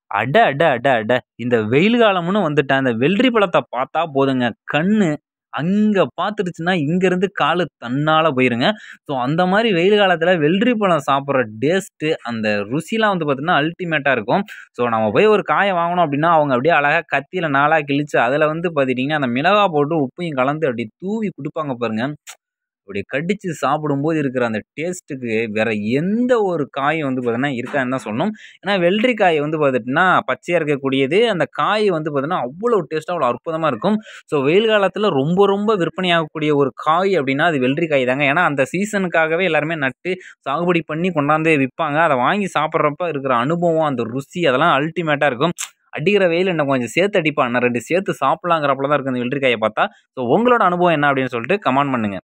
அட, அட, அட, அட! இந்த வெயில் காலம்னு வந்துட்டா, இந்த வெள்ளரி பழத்த பார்த்தா போதுங்க. கண்ணு அங்க பார்த்துருச்சுன்னா, இங்கருந்து காலு தன்னால போயிருங்க. ஸோ அந்த மாரி வெயில் காலத்தில வெள்ளரி பழம் சாப்பிடுற டேஸ்ட்டு, அந்த ருசிலாம் வந்து பார்த்தீங்கன்னா, அல்டிமேட்டா இருக்கும். ஸோ நம்ம போய் ஒரு காய வாங்கணும் அப்டின்னா, அவங்க அப்படியே அழகா கத்தியில நாலா கிழிச்சு, அதில வந்து பார்த்துட்டீங்கன்னா, அந்த மிளகா பவுடரும், உப்பையும் கலந்து அப்படியே தூவி குடுப்பாங்க பாருங்க. அப்படி கடிச்சு சாப்பிடும்போது இருக்கிற அந்த டேஸ்ட்டுக்கு வேற எந்த ஒரு காயும் வந்து பார்த்தீங்கன்னா, இருக்காதுன்னு தான் சொல்லணும். ஏன்னா வெள்ளரிக்காய் வந்து பார்த்துட்டீங்கன்னா, பச்சையா இருக்கக்கூடியது. அந்த காய் வந்து பார்த்தீங்கன்னா, அவ்வளோ டேஸ்ட்டா அவ்வளோ அற்புதமா இருக்கும். ஸோ வெயில் காலத்தில ரொம்ப ரொம்ப விற்பனையாகக்கூடிய ஒரு காய் அப்டின்னா, அது வெள்ளரிக்காய் தாங்க. ஏன்னா அந்த சீசனுக்காகவே எல்லாருமே நட்டு, சாகுபடி பண்ணி கொண்டாந்து விப்பாங்க. அத வாங்கி சாப்பிடுறப்ப இருக்கிற அனுபவம், அந்த ருசி அதெல்லாம் அல்டிமேட்டா இருக்கும். அடிக்கிற வெயில்ல இன்னும் கொஞ்சம் சேர்த்து அடிப்பா, இன்னும் 2 சேர்த்து சாப்பிடலாங்கிறாப்புல தான் இருக்கு இந்த வெள்ளரிக்காய பார்த்தா. ஸோ உங்களோட அனுபவம் என்ன அப்டின்னு சொல்லிட்டு கமெண்ட் பண்ணுங்க.